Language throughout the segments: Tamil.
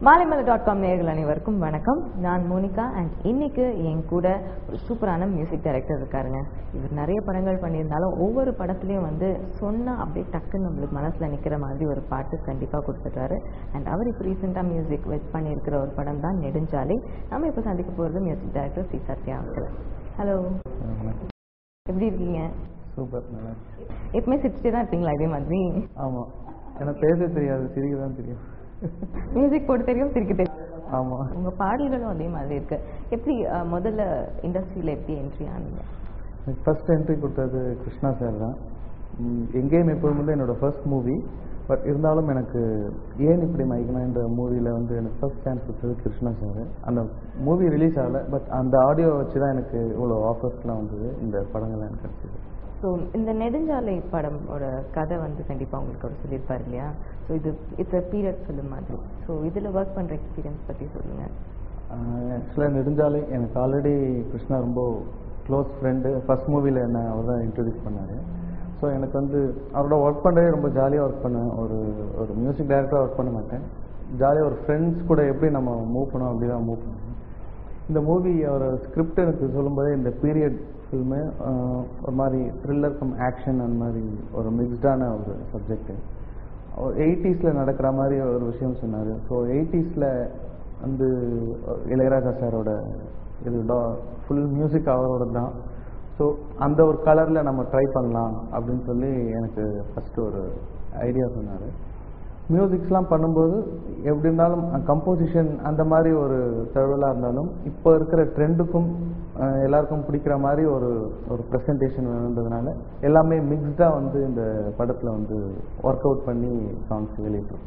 மாலைமலை டாட் காம் நேயர்கள் அனைவருக்கும் வணக்கம் நான் மோனிகா அண்ட் இன்னைக்கு என் கூட ஒரு சூப்பரான மியூசிக் டைரக்டர் இருக்காருங்க இவர் நிறைய படங்கள் பண்ணியிருந்தாலும் ஒவ்வொரு படத்துலையும் வந்து சொன்னா அப்படியே டக்குன்னு நம்மளுக்கு மனசுல நிக்கிற மாதிரி ஒரு பாட்டு கண்டிப்பா கொடுத்துட்டாரு அண்ட் அவர் இப்போ ரீசெண்டாக மியூசிக் வச்சு பண்ணியிருக்கிற ஒரு படம் தான் நெடுஞ்சாலை நம்ம இப்போ சந்திக்க போகிறது மியூசிக் டைரக்டர் ஸ்ரீ சத்யா அவர்கள் ஹலோ வணக்கம் எப்படி இருக்கீங்க சூப்பர் நல்லா இருக்கு. எப்பவுமே சிரிச்சுட்டே தான் இருப்பீங்களா இதே மாதிரி ஆமா எனக்கு பேச தெரியாது சிரிக்க தான் தெரியும் மியூசிக் போட்டு தெரியும் சிரிக்க தெரியும் ஆமா உங்க பாடல்களும் அதே மாதிரி இருக்கு எப்படி அஹ், முதல்ல இண்டஸ்ட்ரியில எப்படி என்ட்ரி ஆனீங்க எனக்கு ஃபர்ஸ்ட் என்ட்ரி கொடுத்தது கிருஷ்ணா சார் தான் ம், எங்கேயும் எப்போதும் வந்து என்னோட ஃபர்ஸ்ட் மூவி பட் இருந்தாலும் எனக்கு ஏன் இப்படி மைக்கனான்ற மூவியில் வந்து எனக்கு ஃபர்ஸ்ட் சான்ஸ் கொடுத்தது கிருஷ்ணா சார் அந்த மூவி ரிலீஸ் ஆகலை பட் அந்த ஆடியோ வச்சு தான் எனக்கு இவ்வளோ ஆஃபர்ஸ்லாம் வந்தது இந்த படங்கள்லாம் எனக்கு கிடச்சிது ஸோ இந்த நெடுஞ்சாலை படமோட கதை வந்து கண்டிப்பா உங்களுக்கு அவர் சொல்லியிருப்பார் இல்லையா ஸோ இது இட்ஸ் அ பீரியட் ஃபிலிம் மாதிரி ஸோ இதுல ஒர்க் பண்ற எக்ஸ்பீரியன்ஸ் பத்தி சொல்லுங்க ஆக்சுவலாக நெடுஞ்சாலை எனக்கு ஆல்ரெடி கிருஷ்ணா ரொம்ப க்ளோஸ் ஃப்ரெண்டு ஃபர்ஸ்ட் மூவியில் என்ன அவர் தான் இன்ட்ரடியூஸ் பண்ணார் ஸோ எனக்கு வந்து அவரோட ஒர்க் பண்ணுறதே ரொம்ப ஜாலியாக ஒர்க் பண்ணுவேன் ஒரு ஒரு மியூசிக் டைரக்டராக ஒர்க் பண்ண மாட்டேன் ஜாலியாக ஒரு ஃப்ரெண்ட்ஸ் கூட எப்படி நம்ம மூவ் பண்ணோம் அப்படி தான் மூவ் பண்ணுவேன் இந்த மூவி அவர் ஸ்கிரிப்ட் எனக்கு சொல்லும்போதே இந்த பீரியட் ஃபில்மு ஒரு மாதிரி த்ரில்லர் கம் ஆக்ஷன் அந்த மாதிரி ஒரு மிக்ஸ்டான ஒரு சப்ஜெக்ட்டு ஒரு எயிட்டிஸில் நடக்கிற மாதிரி ஒரு விஷயம் சொன்னார் ஸோ எயிட்டிஸில் வந்து இளையராஜா சாரோட இது ஃபுல் மியூசிக் அவரோட தான் ஸோ அந்த ஒரு கலரில் நம்ம ட்ரை பண்ணலாம் அப்படின்னு சொல்லி எனக்கு ஃபஸ்ட்டு ஒரு ஐடியா சொன்னார் மியூசிக்ஸ்லாம் பண்ணும்போது எப்படி இருந்தாலும் கம்போசிஷன் அந்த மாதிரி ஒரு தழுவலாக இருந்தாலும் இப்போ இருக்கிற ட்ரெண்டுக்கும் எல்லாருக்கும் பிடிக்கிற மாதிரி ஒரு ஒரு ப்ரெசன்டேஷன் வேணுன்றதுனால எல்லாமே மிக்ஸ்டாக வந்து இந்த படத்தில் வந்து ஒர்க் அவுட் பண்ணி சாங்ஸ் வெளியிட்டோம்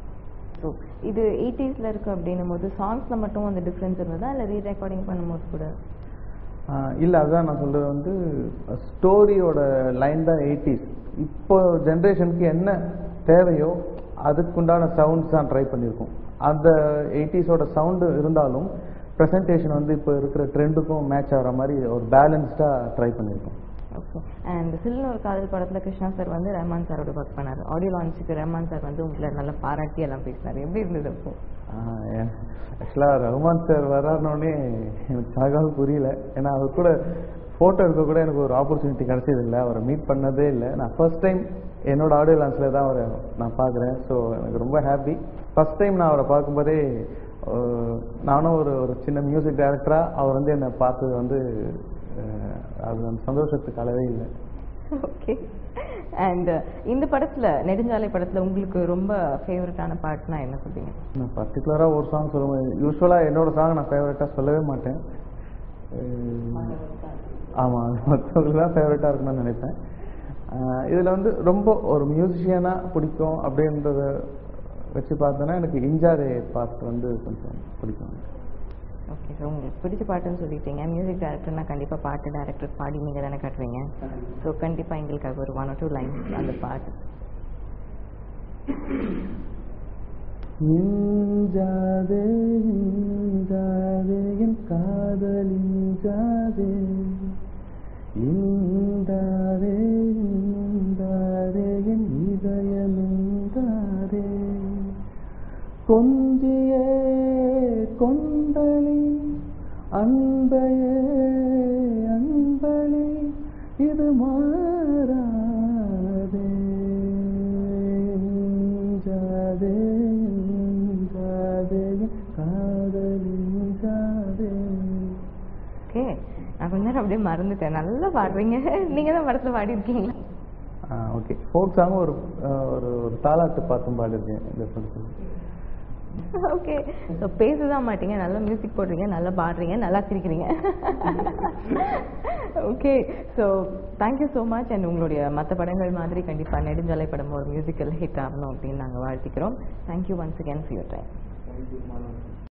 ஸோ இது எயிட்டிஸ்ல இருக்கு அப்படின்னும் போது சாங்ஸ்ல மட்டும் அந்த டிஃப்ரென்ஸ் இருந்ததா இல்லை ரீ ரெக்கார்டிங் பண்ணும்போது கூட இல்லை அதுதான் நான் சொல்கிறது வந்து ஸ்டோரியோட லைன் தான் எயிட்டிஸ் இப்போ ஜென்ரேஷனுக்கு என்ன தேவையோ அதுக்குண்டான சவுண்ட்ஸ் தான் ட்ரை பண்ணியிருக்கோம் அந்த எயிட்டிஸோட சவுண்டு இருந்தாலும் ப்ரெசன்டேஷன் வந்து இப்போ இருக்கிற ட்ரெண்டுக்கும் மேட்ச் ஆகிற மாதிரி ஒரு பேலன்ஸ்டாக ட்ரை பண்ணியிருக்கோம் ஓகே அண்ட் சில்லுன்னு ஒரு காதல் படத்துல கிருஷ்ணா சார் வந்து ரஹ்மான் சாரோட ஒர்க் பண்ணாரு ஆடியோ லான்ச்சுக்கு ரஹ்மான் சார் வந்து உங்களை நல்லா பாராட்டி எல்லாம் பேசினாரு எப்படி இருந்தது அப்போ ஆக்சுவலாக ரஹ்மான் சார் வரானோடனே எனக்கு சாகாவது புரியல ஏன்னா அவர் கூட ஃபோட்டோ எடுக்க கூட எனக்கு ஒரு ஆப்பர்ச்சுனிட்டி கிடைச்சது இல்லை அவரை மீட் பண்ணதே இல்லை நான் ஃபர்ஸ்ட் டைம் என்னோட ஆடியோ லான்ச்சில் தான் அவரை நான் பார்க்குறேன் ஸோ எனக்கு ரொம்ப ஹாப்பி ஃபர்ஸ்ட் டைம் நான் அவரை பார்க்கும்போதே அஹ், நானும் ஒரு ஒரு சின்ன மியூசிக் டைரக்டராக அவர் வந்து என்னை பார்த்தது வந்து அஹ், அது அந்த சந்தோஷத்துக்கு அளவே இல்லை ஓகே அண்ட் இந்த படத்துல நெடுஞ்சாலை படத்துல உங்களுக்கு ரொம்ப ஃபேவரட்டான பாட்டுனா என்ன சொல்றீங்க நான் பர்டிகுலராக ஒரு சாங் சொல்லுவேன் யூஸ்வலாக என்னோட சாங் நான் ஃபேவரட்டாக சொல்லவே மாட்டேன் அஹ், ஆமாம் மற்றவங்களுக்கு தான் ஃபேவரட்டாக இருக்கும்னு நினைப்பேன் இதில் வந்து ரொம்ப ஒரு மியூசிஷியனாக பிடிக்கும் அப்படின்றத வச்சு பார்த்தோன்னா எனக்கு இஞ்சாதே பாட்டு வந்து கொஞ்சம் பிடிக்கும் ஓகே ஸோ உங்களுக்கு பிடிச்ச பாட்டுன்னு சொல்லிட்டீங்க மியூசிக் டைரக்டர்னா கண்டிப்பா பாட்டு டைரக்டர் பாடி நீங்க தானே காட்டுவீங்க ஸோ கண்டிப்பா எங்களுக்காக ஒரு ஒன் ஆர் டூ லைன்ஸ் அந்த பாட்டு இஞ்சாதே இஞ்சாதே என் காதல் இஞ்சாதே இந்தாரே இந்தாரே என் இதயம் இந்தாரே கொஞ்சியே கொண்டளி அன்பையே அன்பளி இது மாறாதே இஞ்சாதே இஞ்சாதே என் காதல் இஞ்சாதே ஓகே நான் கொஞ்ச நேரம் அப்படியே மறந்துட்டேன் நல்லா பாடுறீங்க நீங்க தான் படத்துல பாடி இருக்கீங்களா ஓகே ஃபோக் சாங் ஒரு அஹ், ஒரு ஒரு தாலாட்டு பாட்டும் பாடிருக்கேன் இந்த படத்தில் ஓகே ஸோ பேசதான் மாட்டீங்க நல்லா மியூசிக் போடுறீங்க நல்லா பாடுறீங்க நல்லா சிரிக்கிறீங்க okay so thank you so much and உங்களுடைய மற்ற படங்கள் மாதிரி கண்டிப்பாக நெடுஞ்சாலை படம் ஒரு மியூசிக்கல் ஹிட் ஆகணும் அப்படின்னு நாங்கள் வாழ்த்திக்கிறோம் thank you once again for your time